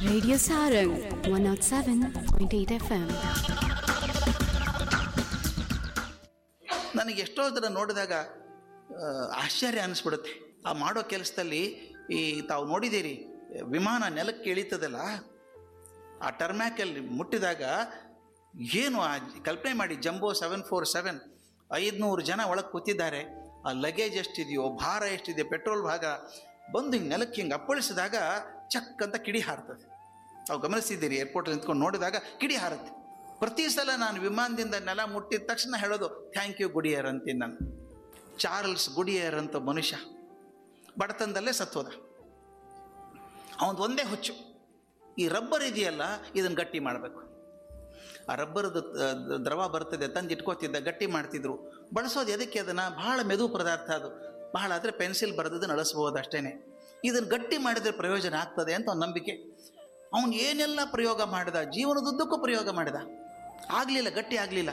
Radio Sarang 107.8 FM. ನನಗೆ ಎಷ್ಟೋ ಥರ ನೋಡಿದಾಗ ಆ, ಆಶ್ಚರ್ಯ ಅನಿಸ್ಬಿಡುತ್ತೆ ಆ ಮಾಡೋ ಕೆಲಸದಲ್ಲಿ ಈ ತಾವು ನೋಡಿದ್ದೀರಿ ವಿಮಾನ ನೆಲಕ್ಕೆ ಇಳಿತದಲ್ಲ ಆ ಟರ್ಮ್ಯಾಕಲ್ಲಿ ಮುಟ್ಟಿದಾಗ ಏನು ಆ ಕಲ್ಪನೆ ಮಾಡಿ ಜಂಬೋ ಸೆವೆನ್ ಫೋರ್ ಸೆವೆನ್ ಐದುನೂರು ಜನ ಒಳಗೆ ಕೂತಿದ್ದಾರೆ ಆ ಲಗೇಜ್ ಎಷ್ಟಿದೆಯೋ ಭಾರ ಎಷ್ಟಿದೆ ಪೆಟ್ರೋಲ್ ಭಾಗ ಬಂದು ಹಿಂಗೆ ನೆಲಕ್ಕೆ ಹಿಂಗೆ ಅಪ್ಪಳಿಸಿದಾಗ ಚಕ್ ಅಂತ ಕಿಡಿ ಹಾರ್ತದೆ ತಾವು ಗಮನಿಸಿದ್ದೀರಿ ಏರ್ಪೋರ್ಟಲ್ಲಿ ನಿಂತ್ಕೊಂಡು ನೋಡಿದಾಗ ಕಿಡಿ ಹಾರುತ್ತೆ ಪ್ರತಿ ಸಲ ನಾನು ವಿಮಾನದಿಂದ ನೆಲ ಮುಟ್ಟಿದ ತಕ್ಷಣ ಹೇಳೋದು ಥ್ಯಾಂಕ್ ಯು ಗುಡಿಯರ್ ಅಂತೀನಿ ನಾನು ಚಾರ್ಲ್ಸ್ ಗುಡಿಯರ್ ಅಂತ ಮನುಷ್ಯ ಬಡತನದಲ್ಲೇ ಸತ್ವದ ಅವನದು ಒಂದೇ ಹುಚ್ಚು ಈ ರಬ್ಬರ್ ಇದೆಯಲ್ಲ ಇದನ್ನು ಗಟ್ಟಿ ಮಾಡಬೇಕು ಆ ರಬ್ಬರ್ದು ತ- ದ್ರವ ಬರ್ತದೆ ತಂದು ಇಟ್ಕೋತಿದ್ದ ಗಟ್ಟಿ ಮಾಡ್ತಿದ್ರು ಬಳಸೋದು ಎದಕ್ಕೆ ಅದನ್ನು ಬಹಳ ಮೆದು ಪದಾರ್ಥ ಅದು ಬಹಳ ಆದರೆ ಪೆನ್ಸಿಲ್ ಬರೆದದನ್ನು ಅಳಿಸ್ಬೋದು ಅಷ್ಟೇ ಇದನ್ನು ಗಟ್ಟಿ ಮಾಡಿದರೆ ಪ್ರಯೋಜನ ಆಗ್ತದೆ ಅಂತ ಅವ್ನ ನಂಬಿಕೆ ಅವನು ಏನೆಲ್ಲ ಪ್ರಯೋಗ ಮಾಡಿದ ಜೀವನದುದ್ದಕ್ಕೂ ಪ್ರಯೋಗ ಮಾಡಿದ ಆಗಲಿಲ್ಲ ಗಟ್ಟಿ ಆಗಲಿಲ್ಲ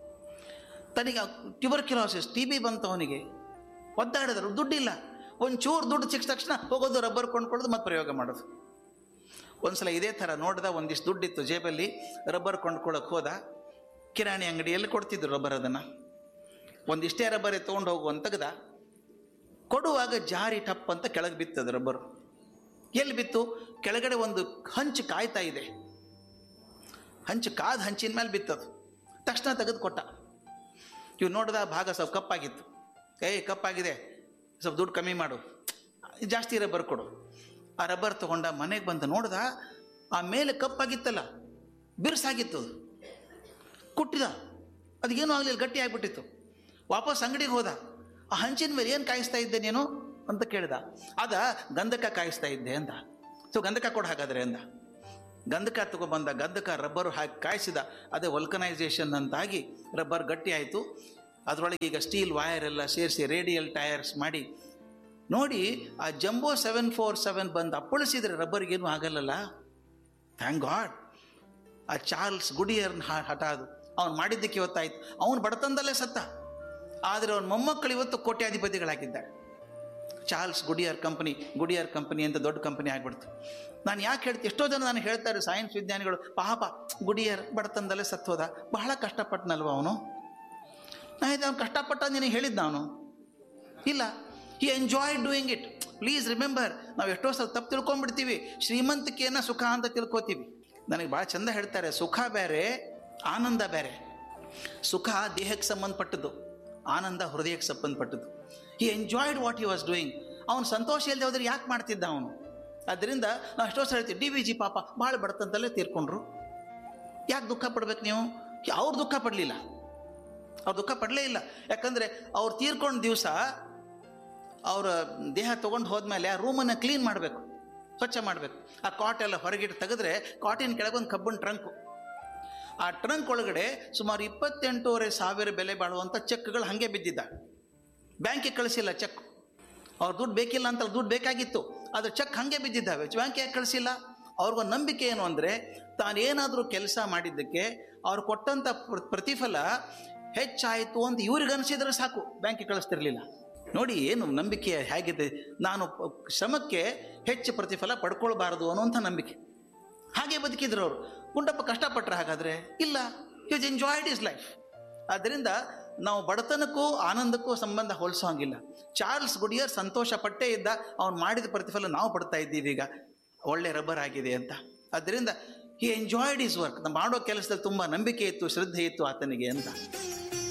ತನಗೆ ಟ್ಯೂಬರ್ಕ್ಯುಲೋಸಿಸ್ ಟಿ ಬಿ ಬಂತು ಅವನಿಗೆ ಒದ್ದಾಡಿದ್ರು ದುಡ್ಡಿಲ್ಲ ಒಂಚೂರು ದುಡ್ಡು ಸಿಕ್ಕ ತಕ್ಷಣ ಹೋಗೋದು ರಬ್ಬರ್ ಕೊಂಡ್ಕೊಳ್ಳೋದು ಮತ್ತೆ ಪ್ರಯೋಗ ಮಾಡೋದು ಒಂದ್ಸಲ ಇದೇ ಥರ ನೋಡ್ದ ಒಂದಿಷ್ಟು ದುಡ್ಡಿತ್ತು ಜೇಬಲ್ಲಿ ರಬ್ಬರ್ ಕೊಂಡ್ಕೊಳ್ಳೋಕೆ ಹೋದ ಕಿರಾಣಿ ಅಂಗಡಿಯಲ್ಲಿ ಕೊಡ್ತಿದ್ರು ರಬ್ಬರ್ ಅದನ್ನು ಒಂದಿಷ್ಟೇ ರಬ್ಬರೇ ತೊಗೊಂಡು ಹೋಗು ಅಂತ ತೆಗ್ದ ಕೊಡುವಾಗ ಜಾರಿ ಟಪ್ ಅಂತ ಕೆಳಗೆ ಬಿತ್ತದು ರಬ್ಬರು ಎಲ್ಲಿ ಬಿತ್ತು ಕೆಳಗಡೆ ಒಂದು ಹಂಚು ಕಾಯ್ತಾ ಇದೆ ಹಂಚು ಕಾದ ಹಂಚಿನ ಮೇಲೆ ಬಿತ್ತದು ತಕ್ಷಣ ತೆಗೆದು ಕೊಟ್ಟ ಇವ್ ನೋಡ್ದ ಭಾಗ ಸ್ವಲ್ಪ ಕಪ್ಪಾಗಿತ್ತು ಏಯ್ ಕಪ್ಪಾಗಿದೆ ಸ್ವಲ್ಪ ದುಡ್ಡು ಕಮ್ಮಿ ಮಾಡು ಜಾಸ್ತಿ ರಬ್ಬರ್ ಕೊಡು ಆ ರಬ್ಬರ್ ತಗೊಂಡ ಮನೆಗೆ ಬಂದು ನೋಡ್ದ ಆ ಮೇಲೆ ಕಪ್ಪಾಗಿತ್ತಲ್ಲ ಬಿರ್ಸಾಗಿತ್ತು ಅದು ಕುಟ್ಟಿದ ಅದಕ್ಕೇನು ಆಗಲಿಲ್ಲ ಗಟ್ಟಿ ಆಗಿಬಿಟ್ಟಿತ್ತು ವಾಪಸ್ ಅಂಗಡಿಗೆ ಹೋದ ಆ ಹಂಚಿನ ಮೇಲೆ ಏನು ಕಾಯಿಸ್ತಾ ಇದ್ದೆ ನೀನು ಅಂತ ಕೇಳ್ದ ಅದ ಗಂಧಕ ಕಾಯಿಸ್ತಾ ಇದ್ದೆ ಅಂದ ಸೊ ಗಂಧಕ ಕೊಡು ಹಾಗಾದ್ರೆ ಅಂದ ಗಂಧಕ ತಗೊಬಂದ ಗಂಧಕ ರಬ್ಬರು ಹಾಕಿ ಕಾಯಿಸಿದ ಅದೇ ವಲ್ಕನೈಸೇಷನ್ ಅಂತಾಗಿ ರಬ್ಬರ್ ಗಟ್ಟಿ ಆಯಿತು ಅದರೊಳಗೆ ಈಗ ಸ್ಟೀಲ್ ವೈರ್ ಎಲ್ಲ ಸೇರಿಸಿ ರೇಡಿಯಲ್ ಟೈರ್ಸ್ ಮಾಡಿ ನೋಡಿ ಆ ಜಂಬೋ ಸೆವೆನ್ ಫೋರ್ ಸೆವೆನ್ ಬಂದು ಅಪ್ಪಳಿಸಿದ್ರೆ ರಬ್ಬರ್ಗೇನು ಆಗಲ್ಲಲ್ಲ ಥ್ಯಾಂಕ್ ಗಾಡ್ ಆ ಚಾರ್ಲ್ಸ್ ಗುಡಿಯರ್ನ ಹ- ಹಠ ಅದು ಅವನು ಮಾಡಿದ್ದಕ್ಕೆ ಇವತ್ತಾಯ್ತು ಅವನು ಬಡತನದಲ್ಲೇ ಸತ್ತ ಆದರೆ ಅವನ ಮೊಮ್ಮಕ್ಕಳು ಇವತ್ತು ಕೋಟ್ಯಾಧಿಪತಿಗಳಾಗಿದ್ದಾರೆ Charles Goodyear company Goodyear company ಅಂತ ದೊಡ್ಡ ಕಂಪನಿ ಆಗ್ಬಿಡ್ತು ನಾನು ಯಾಕೆ ಹೇಳ್ತೀನಿ ಎಷ್ಟೋ ಜನ ನಾನು ಹೇಳ್ತಾರೆ ಸೈನ್ಸ್ ವಿಜ್ಞಾನಿಗಳು ಪಾಪ ಗುಡಿಯರ್ ಬಡತನದಲ್ಲೇ ಸತ್ತೋದ ಬಹಳ ಕಷ್ಟಪಟ್ಟನಲ್ವ ಅವನು ನಾ ಇದು ಅವ್ನು ಕಷ್ಟಪಟ್ಟ ನಿನಗೆ ಹೇಳಿದ್ದ ಅವನು ಇಲ್ಲ he enjoy doing it please remember ನಾವು ಎಷ್ಟೋ ಸಲ ತಪ್ಪು ತಿಳ್ಕೊಂಡ್ಬಿಡ್ತೀವಿ ಶ್ರೀಮಂತಿಕೆಯನ್ನು ಸುಖ ಅಂತ ತಿಳ್ಕೊತೀವಿ ನನಗೆ ಭಾಳ ಚಂದ ಹೇಳ್ತಾರೆ ಸುಖ ಬೇರೆ ಆನಂದ ಬೇರೆ ಸುಖ ದೇಹಕ್ಕೆ ಸಂಬಂಧಪಟ್ಟದ್ದು ಆನಂದ ಹೃದಯಕ್ಕೆ ಸಂಬಂಧಪಟ್ಟದ್ದು he enjoyed what he was doing ಅವನು ಸಂತೋಷ ಇಲ್ಲದೆ ಹೋದ್ರೆ ಯಾಕೆ ಮಾಡ್ತಿದ್ದ ಅವನು ಅದರಿಂದ ನಾವು ಎಷ್ಟೋ ಸಲ ಹೇಳ್ತೀವಿ ಡಿ ವಿ ಜಿ ಪಾಪ ಭಾಳ ಬಡತಂತಲ್ಲೇ ತೀರ್ಕೊಂಡ್ರು ಯಾಕೆ ದುಃಖ ಪಡ್ಬೇಕು ನೀವು ಅವ್ರು ದುಃಖ ಪಡಲಿಲ್ಲ ಅವ್ರು ದುಃಖ ಪಡಲೇ ಇಲ್ಲ ಯಾಕಂದರೆ ಅವ್ರು ತೀರ್ಕೊಂಡ ದಿವಸ ಅವರ ದೇಹ ತೊಗೊಂಡು ಹೋದ್ಮೇಲೆ ಆ ರೂಮನ್ನು ಕ್ಲೀನ್ ಮಾಡಬೇಕು ಸ್ವಚ್ಛ ಮಾಡಬೇಕು ಆ ಕಾಟ್ ಎಲ್ಲ ಹೊರಗಿಟ್ಟು ತೆಗೆದ್ರೆ ಕಾಟಿನ ಕೆಳಗೊಂದು ಕಬ್ಬಿಣ ಟ್ರಂಕು ಆ ಟ್ರಂಕ್ ಒಳಗಡೆ ಸುಮಾರು ಇಪ್ಪತ್ತೆಂಟೂವರೆ ಸಾವಿರ ಬೆಲೆ ಬಾಳುವಂಥ ಚೆಕ್ಗಳು ಹಾಗೆ ಬಿದ್ದಿದ್ದ ಬ್ಯಾಂಕಿಗೆ ಕಳಿಸಿಲ್ಲ ಚೆಕ್ ಅವ್ರ ದುಡ್ಡು ಬೇಕಿಲ್ಲ ಅಂತ ದುಡ್ಡು ಬೇಕಾಗಿತ್ತು ಆದರೆ ಚೆಕ್ ಹಾಗೆ ಬಿದ್ದಿದ್ದಾವೆ ಬ್ಯಾಂಕ್ ಯಾಕೆ ಕಳಿಸಿಲ್ಲ ಅವ್ರಿಗೊಂದು ನಂಬಿಕೆ ಏನು ಅಂದರೆ ತಾನೇನಾದರೂ ಕೆಲಸ ಮಾಡಿದ್ದಕ್ಕೆ ಅವ್ರು ಕೊಟ್ಟಂಥ ಪ್ರ- ಪ್ರತಿಫಲ ಹೆಚ್ಚಾಯಿತು ಅಂತ ಇವ್ರಿಗೆ ಅನಿಸಿದ್ರೆ ಸಾಕು ಬ್ಯಾಂಕಿಗೆ ಕಳಿಸ್ತಿರ್ಲಿಲ್ಲ ನೋಡಿ ಏನು ನಂಬಿಕೆ ಹೇಗಿದೆ ನಾನು ಪ- ಶ್ರಮಕ್ಕೆ ಹೆಚ್ಚು ಪ್ರತಿಫಲ ಪಡ್ಕೊಳ್ಬಾರದು ಅನ್ನುವಂಥ ನಂಬಿಕೆ ಹಾಗೆ ಬದುಕಿದ್ರು ಅವರು ಗುಂಡಪ್ಪ ಕಷ್ಟಪಟ್ಟರೆ ಹಾಗಾದರೆ ಇಲ್ಲ ಯೂಸ್ ಎಂಜಾಯ್ಡ್ ಇಸ್ ಲೈಫ್ ಆದ್ದರಿಂದ ನಾವು ಬಡತನಕ್ಕೂ ಆನಂದಕ್ಕೂ ಸಂಬಂಧ ಹೋಲಿಸೋಂಗಿಲ್ಲ ಚಾರ್ಲ್ಸ್ ಗುಡಿಯರ್ ಸಂತೋಷ ಪಟ್ಟೇ ಇದ್ದ ಅವ್ನು ಮಾಡಿದ ಪ್ರತಿಫಲ ನಾವು ಪಡ್ತಾ ಇದ್ದೀವಿ ಈಗ ಒಳ್ಳೆ ರಬ್ಬರ್ ಆಗಿದೆ ಅಂತ ಆದ್ದರಿಂದ ಹಿ ಎಂಜಾಯ್ಡ್ ಇಸ್ ವರ್ಕ್ ನಾವು ಮಾಡೋ ಕೆಲಸದಲ್ಲಿ ತುಂಬ ನಂಬಿಕೆ ಇತ್ತು ಶ್ರದ್ಧೆ ಇತ್ತು ಆತನಿಗೆ ಅಂತ